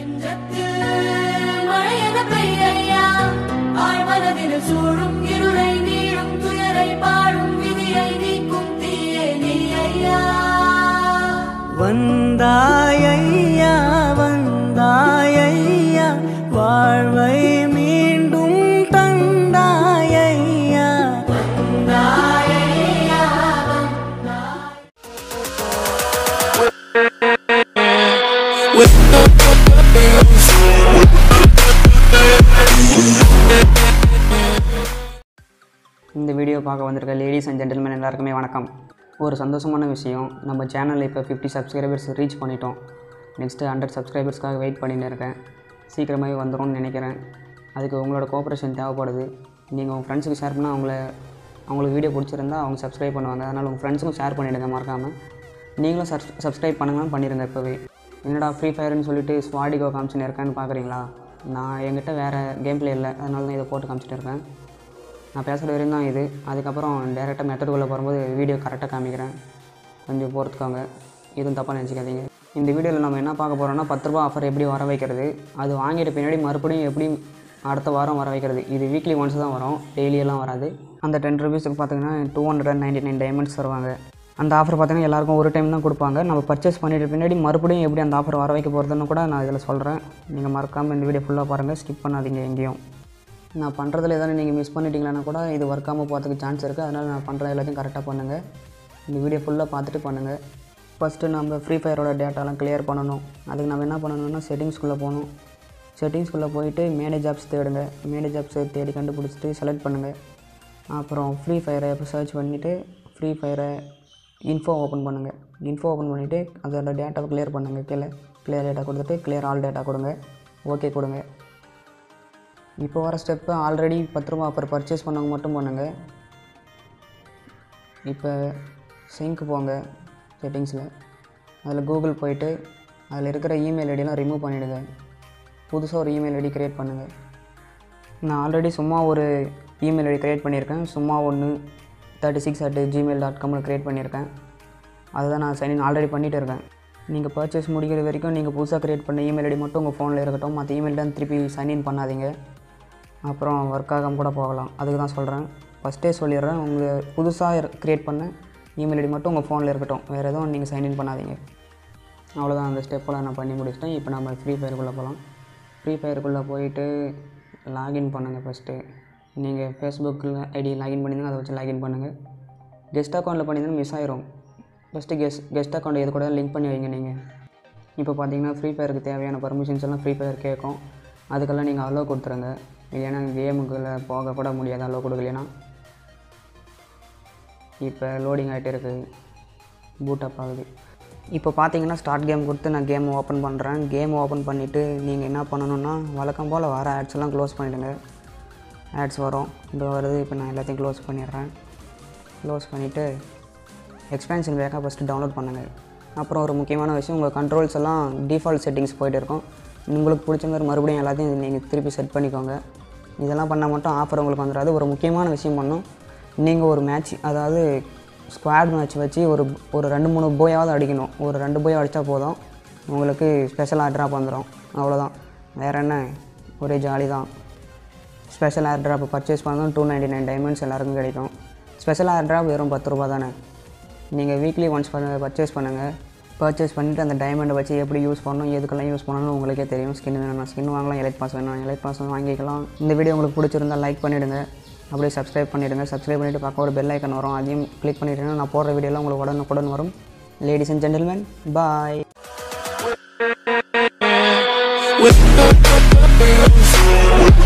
நெஞ்சத்தில் மழையென பெய்யையா ஆழ்மனதில் சூழும் இருளை நீளும் துயரை பாடும் விதியை நீக்கும் தீயே நீ ஐயா வந்தாயையா வந்தாயையா வாழ்வை மீண்டும் தந்தாயையா வந்தாயையா இந்த வீடியோ பார்க்க வந்திருக்க லேடிஸ் அண்ட் ஜென்டில்மேன் எல்லாருக்குமே வணக்கம் ஒரு சந்தோஷமான விஷயம் நம்ம சேனலில் இப்போ ஃபிஃப்டி சப்ஸ்கிரைபர்ஸ் ரீச் பண்ணிட்டோம் நெக்ஸ்ட்டு ஹண்ட்ரட் சப்ஸ்கிரைபர்ஸ்க்காக வெயிட் பண்ணிட்டு இருக்கேன் சீக்கிரமாகவே வந்துடும்னு நினைக்கிறேன் அதுக்கு உங்களோட கோஆப்ரேஷன் தேவைப்படுது நீங்கள் உங்கள் ஃப்ரெண்ட்ஸுக்கு ஷேர் பண்ணால் அவங்கள அவங்களுக்கு வீடியோ பிடிச்சிருந்தா அவங்க சப்ஸ்கிரைப் பண்ணுவாங்க அதனால் உங்கள் ஃப்ரெண்ட்ஸுக்கும் ஷேர் பண்ணிவிடுங்க மறக்காமல் நீங்களும் சப் சப்ஸ்கிரைப் பண்ணுங்கன்னு பண்ணிடுங்க இப்போவே என்னடா ஃப்ரீ ஃபயர்னு சொல்லிட்டு ஸ்வாடிகோ காமிச்சுன்னு இருக்கேன்னு பார்க்குறீங்களா நான் என்கிட்ட வேறு கேம் பிளே இல்லை அதனால தான் இதை போட்டு காமிச்சிட்டு இருக்கேன் நான் பேசுகிற வரையும் தான் இது அதுக்கப்புறம் டேரெக்டாக மெத்தடுக்குள்ளே போகும்போது வீடியோ கரெக்டாக காமிக்கிறேன் கொஞ்சம் பொறுத்துக்கோங்க எதுவும் தப்பாக நினச்சிக்காதீங்க இந்த வீடியோவில் நம்ம என்ன பார்க்க போகிறோம்னா பத்து ரூபா ஆஃபர் எப்படி வர வைக்கிறது அது வாங்கிட்ட பின்னாடி மறுபடியும் எப்படி அடுத்த வாரம் வர வைக்கிறது இது வீக்லி ஒன்ஸ் தான் வரும் டெய்லியெல்லாம் வராது அந்த டென் ருபீஸுக்கு பார்த்தீங்கன்னா two hundred and ninety nine diamonds தருவாங்க அந்த ஆஃபர் பார்த்தீங்கன்னா எல்லாருக்கும் ஒரு டைம் தான் கொடுப்பாங்க நம்ம பர்ச்சேஸ் பண்ணிட்டு பின்னாடி மறுபடியும் எப்படி அந்த ஆஃபர் வர வைக்க போகிறதுன்னு கூட நான் இதில் சொல்கிறேன் நீங்கள் மறக்காமல் இந்த வீடியோ ஃபுல்லாக பாருங்கள் ஸ்கிப் பண்ணாதீங்க எங்கேயும் நான் பண்ணுறதுல எதாவது நீங்கள் மிஸ் பண்ணிட்டீங்களா கூட இது ஒர்க்காமல் போகிறதுக்கு சான்ஸ் இருக்குது அதனால் நான் பண்ணுற எல்லாத்தையும் கரெக்டாக பண்ணுங்கள் இந்த வீடியோ ஃபுல்லாக பார்த்துட்டு பண்ணுங்கள் ஃபஸ்ட்டு நம்ம ஃப்ரீ ஃபயரோட டேட்டாலாம் கிளியர் பண்ணணும் அதுக்கு நம்ம என்ன பண்ணணும்னா செட்டிங்ஸ்குள்ளே போகணும் செட்டிங்ஸ்குள்ளே போயிட்டு மேனேஜ் ஆப்ஸ் தேடுங்க மேனேஜ் ஆப்ஸை தேடி கண்டுபிடிச்சிட்டு செலக்ட் பண்ணுங்கள் அப்புறம் ஃப்ரீ ஃபயரை இப்போ சர்ச் பண்ணிவிட்டு ஃப்ரீ ஃபயரை இன்ஃபோ ஓப்பன் பண்ணுங்கள் இன்ஃபோ ஓப்பன் பண்ணிவிட்டு அதோட டேட்டாவை கிளியர் பண்ணுங்கள் கீழே கிளியர் டேட்டா கொடுத்துட்டு கிளியர் ஆல் டேட்டா கொடுங்க ஓகே கொடுங்க இப்போ வர ஸ்டெப்பு ஆல்ரெடி பத்து ரூபா ஆஃபர் பர்ச்சேஸ் பண்ணவங்க மட்டும் பண்ணுங்கள் இப்போ சிங்க் போங்க செட்டிங்ஸில் அதில் கூகுள் போயிட்டு அதில் இருக்கிற இமெயில் ஐடியெல்லாம் ரிமூவ் பண்ணிவிடுங்க புதுசாக ஒரு இமெயில் ஐடி க்ரியேட் பண்ணுங்கள் நான் ஆல்ரெடி சும்மா ஒரு இமெயில் ஐடி க்ரியேட் பண்ணியிருக்கேன் சும்மா ஒன்று thirty six at Gmail dot காமில் க்ரியேட் பண்ணியிருக்கேன் அதுதான் நான் சைன்இன் ஆல்ரெடி பண்ணிகிட்டு இருக்கேன் நீங்கள் பர்ச்சேஸ் முடிக்கிற வரைக்கும் நீங்கள் புதுசாக க்ரியேட் பண்ண இமெயில் ஐடி மட்டும் உங்கள் ஃபோனில் இருக்கட்டும் மற்ற இமெயில் தான் திருப்பி சைன்இன் பண்ணாதீங்க அப்புறம் ஒர்க் ஆகாமல் கூட போகலாம் அதுக்கு தான் சொல்கிறேன் ஃபஸ்ட்டே சொல்லிடுறேன் உங்கள் புதுசாக க்ரியேட் பண்ண இமெயில் ஐடி மட்டும் உங்கள் ஃபோனில் இருக்கட்டும் வேறு எதுவும் நீங்கள் சைன்இன் பண்ணாதீங்க அவ்வளோதான் அந்த ஸ்டெப்பெல்லாம் நான் பண்ணி முடிச்சிட்டேன் இப்போ நம்ம ஃப்ரீ ஃபயருக்குள்ளே போகலாம் ஃப்ரீ ஃபயருக்குள்ளே போயிட்டு லாகின் பண்ணுங்கள் ஃபஸ்ட்டு நீங்கள் ஃபேஸ்புக்கில் ஐடி லாகின் பண்ணிங்கன்னா அதை வச்சு லாகின் பண்ணுங்கள் கெஸ்ட் அக்கௌண்ட்டில் பண்ணிங்கன்னா மிஸ் ஆயிரும் ஃபஸ்ட்டு கெஸ்ட் கெஸ்ட் அக்கௌண்ட் எது கூட லிங்க் பண்ணி வைங்க நீங்கள் இப்போ பார்த்தீங்கன்னா ஃப்ரீ ஃபயருக்கு தேவையான பர்மிஷன்ஸ் எல்லாம் ஃப்ரீ ஃபயர் கேட்கும் அதுக்கெல்லாம் நீங்கள் அலோவ் கொடுத்துருங்க இல்லைன்னா கேமுக்குள்ளே போக கூட முடியாது அலோவ் கொடுக்கலைன்னா இப்போ லோடிங் ஆகிட்டே இருக்குது பூட் அப் ஆகுது இப்போ பார்த்தீங்கன்னா ஸ்டார்ட் கேம் கொடுத்து நான் கேம் ஓப்பன் பண்ணுறேன் கேம் ஓப்பன் பண்ணிவிட்டு நீங்கள் என்ன பண்ணணுன்னா வழக்கம் போல் வர ஆட்ஸ் எல்லாம் க்ளோஸ் பண்ணிவிடுங்க ஆட்ஸ் வரும் இது வருது இப்போ நான் எல்லாத்தையும் க்ளோஸ் பண்ணிடுறேன் க்ளோஸ் பண்ணிவிட்டு எக்ஸ்பேன்ஷன் பேக்காக ஃபஸ்ட்டு டவுன்லோட் பண்ணுங்கள் அப்புறம் ஒரு முக்கியமான விஷயம் உங்கள் கண்ட்ரோல்ஸ் எல்லாம் டிஃபால்ட் செட்டிங்ஸ் போயிட்டு இருக்கும் உங்களுக்கு பிடிச்ச மாதிரி மறுபடியும் எல்லாத்தையும் நீங்கள் திருப்பி செட் பண்ணிக்கோங்க இதெல்லாம் பண்ணால் மட்டும் ஆஃபர் உங்களுக்கு வந்துடாது ஒரு முக்கியமான விஷயம் பண்ணும் நீங்கள் ஒரு மேட்ச் அதாவது ஸ்குவாட் மேட்ச் வச்சு ஒரு ஒரு ரெண்டு மூணு போயாவது அடிக்கணும் ஒரு ரெண்டு போய் அடித்தா போதும் உங்களுக்கு ஸ்பெஷல் ட்ராப் வந்துடும் அவ்வளோதான் வேறு என்ன ஒரே ஜாலி தான் ஸ்பெஷல் ஏர் ட்ராப் பர்ச்சேஸ் பண்ணதும் டூ நைன்டி நைன் டைமண்ட்ஸ் எல்லாருக்கும் கிடைக்கும் ஸ்பெஷல் ஏர் ட்ராப் வெறும் பத்து ரூபா தானே நீங்கள் வீக்லி ஒன்ஸ் பர்ச்சேஸ் பண்ணுங்கள் பர்ச்சேஸ் பண்ணிவிட்டு அந்த டைமண்டை வச்சு எப்படி யூஸ் பண்ணணும் எதுக்கெல்லாம் யூஸ் பண்ணணும்னு உங்களுக்கே தெரியும் ஸ்கின் வேணும் ஸ்கின் வாங்கலாம் எலைட் பாஸ் வேணும் எலைட் பாஸ் வாங்கிக்கலாம் இந்த வீடியோ உங்களுக்கு பிடிச்சிருந்தா லைக் பண்ணிவிடுங்க அப்படியே சப்ஸ்கிரைப் பண்ணிவிடுங்க சப்ஸ்கிரைப் பண்ணிவிட்டு பார்க்க ஒரு பெல் ஐக்கன் வரும் அதையும் கிளிக் பண்ணிவிட்டீங்கன்னா நான் போடுற வீடியோலாம் உங்களுக்கு உடனுக்குடன் வரும் ladies and gentlemen bye with